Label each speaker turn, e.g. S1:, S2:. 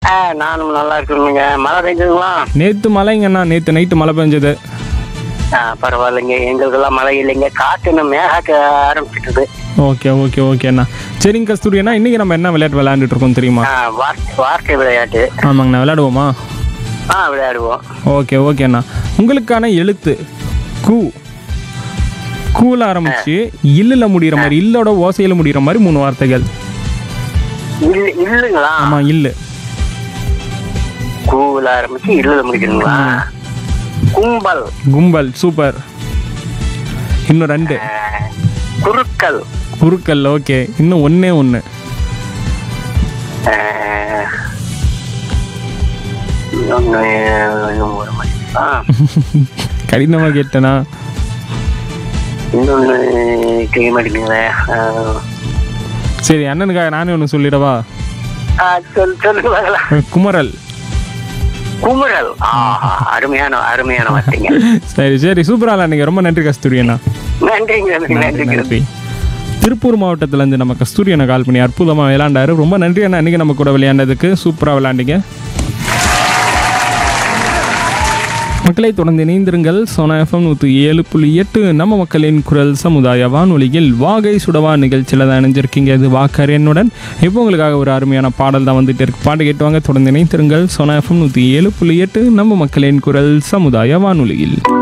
S1: ஆ நானும் நல்லா இருக்கணுங்க மழை பெஞ்சதுங்களா
S2: நேற்று மழைங்கண்ணா நேற்று நைட்டு மழை பெஞ்சது
S1: ஆ பரவாயில்லைங்க எங்களுக்கெல்லாம் மழை இல்லைங்க காற்று இன்னும் மேகாக்க ஆரம்பிச்சிட்டுது
S2: ஓகே ஓகே ஓகேண்ணா சரிங்க கஸ்தூரி அண்ணா இன்றைக்கி நம்ம என்ன விளையாட்டு விளையாண்டுட்டு இருக்கோம் தெரியுமா
S1: ஆ வார்த்தை வார்த்தை விளையாட்டு
S2: ஆமாங்கண்ணா விளையாடுவோமா
S1: ஆ விளையாடுவோம்
S2: ஓகே ஓகேண்ணா உங்களுக்கான எழுத்து கு கூல ஆரம்பிச்சு இல்லில் முடிகிற மாதிரி இல்லோட ஓசையில் முடிகிற மாதிரி மூணு வார்த்தைகள்
S1: இல்ல இல்லைங்களா
S2: ஆமாம் இல்லு
S1: கூல ஆரம்பிச்சு இல்ல முடிக்கணுங்களா கும்பல்
S2: கும்பல் சூப்பர் இன்னும் ரெண்டு
S1: ஆ, குறுக்கல்
S2: குறுக்கல் ஓகே இன்னும் ஒன்றே ஒன்று
S1: ஆ, இன்னொன்னு இன்னும் ஒரு மணி. ஆ,
S2: கடினமாக கேட்டேனா
S1: இன்னொன்னு தெரிய மாட்டேங்குங்களே ஆ,
S2: சரி அண்ணனுக்காக நானே ஒன்று சொல்லிடவா
S1: ஆ, சொல் சொல்லுங்க பார்க்கலாம்.
S2: குமரல்
S1: குமுறல் ஆஹா அருமையான அருமையான வார்த்தைங்க
S2: சரி சரி சூப்பராக அன்றைக்கி ரொம்ப நன்றி கஸ்தூரி அண்ணா
S1: நன்றிங்க நன்றி நன்றிங்க
S2: நன்றி திருப்பூர் மாவட்டத்திலேருந்து நம்ம கஸ்தூரி அண்ணா கால் பண்ணி அற்புதமாக விளையாண்டாரு ரொம்ப நன்றி அண்ணா அன்றைக்கி நம்ம கூட விளையாண்டதுக்கு சூப்பராக விளையாண்டிங்க மக்களை தொடர்ந்து இணைந்திருங்கள் சோனா எஃப்எம் நூற்றி ஏழு புள்ளி எட்டு நம்ம மக்களின் குரல் சமுதாய வானொலியில் வாகை சுடவா நிகழ்ச்சியில் தான் இணைஞ்சிருக்கீங்க இது வாக்கர் என்னுடன் இப்போ உங்களுக்காக ஒரு அருமையான பாடல் தான் வந்துட்டு இருக்கு பாட்டு கேட்டுவாங்க தொடர்ந்து இணைந்திருங்கள் சோனா எஃப்எம் நூற்றி ஏழு புள்ளி எட்டு நம்ம மக்களின் குரல் சமுதாய வானொலியில்